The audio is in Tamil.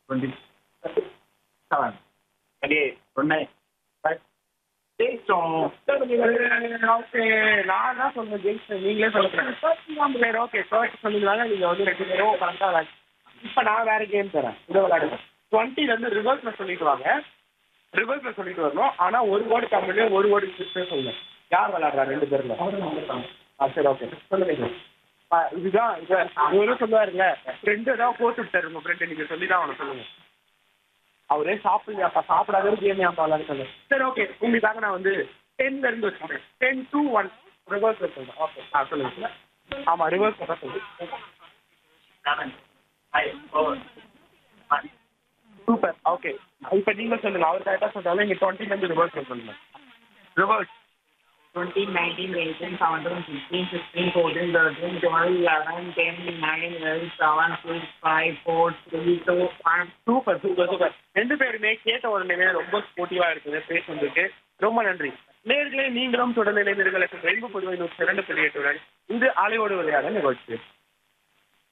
Twenty seven twenty eight twenty five ஜெயிச்சோம் ஓகே நான் தான் சொன்னேன் ஜெயிச்சேன் நீங்களே சொல்லுங்க சரி ஓகே தேர்ட்டி சொன்னீங்கனால நீங்க வந்து ரெண்டு பேரும் கரெக்டாக விளாடு இப்போ நான் வேற கேம் தரேன் இதை விளையாடுங்க டுவெண்ட்டில இருந்து ரிவர்ஸ்ல சொல்லிட்டு வாங்க ரிவர்ஸ்ல சொல்லிட்டு வரணும் ஆனா ஒரு வேர்டு தமிழ்ல ஒரு வேர்டு இங்கிலீஷ்ல சொல்லுங்க யார் விளையாடுறா ரெண்டு பேர்ல ஆ சரி ஓகே சொல்லுங்க ஆ, இதுதான் இது இவரும் சொல்லுவாருங்க ஃப்ரெண்டு தான் கோத்து விட்டாரு உங்க ஃப்ரெண்டு நீங்க சொல்லி தான் அவனை சொல்லுங்க அவரே சாப்பிடலையாப்பா சாப்பிடாத கேம் ஏன் விளையாட சொல்லு சரி ஓகே உங்களுக்காக நான் வந்து டென்ல இருந்து வச்சுக்கிறேன் டென் டூ ஒன் ரிவர்ஸ் சொல்லுங்க ஓகே ஆ சொல்லுங்க ஆமா ரிவர்ஸ் தான் சொல்லுங்க seven five four one super okay இப்போ நீங்க சொல்லுங்க அவர் கரெக்டாக சொல்றாங்க நீங்க டுவெண்ட்டில இருந்து ரிவர்ஸ் சொல்லுங்க ரிவர்ஸ் 20, 19, 18, 17, 16, 15, 14, 13, 12, 11, 10, 9, 8, 7, 6, 5, 4, 3, 2, 1. சூப்பர் சூப்பர் சூப்பர் ரெண்டு பேருமே கேட்ட உடனே ரொம்ப ஸ்போர்ட்டிவா இருக்குது பேசுறதுக்கு ரொம்ப நன்றி நேர்களே நீங்களும் தொடர்ந்து இணைந்தீர்கள் ரெயின்போ பொதுவை நூற்றி இரண்டு புள்ளி எட்டுடன் இது அலையோடு விளையாட நிகழ்ச்சி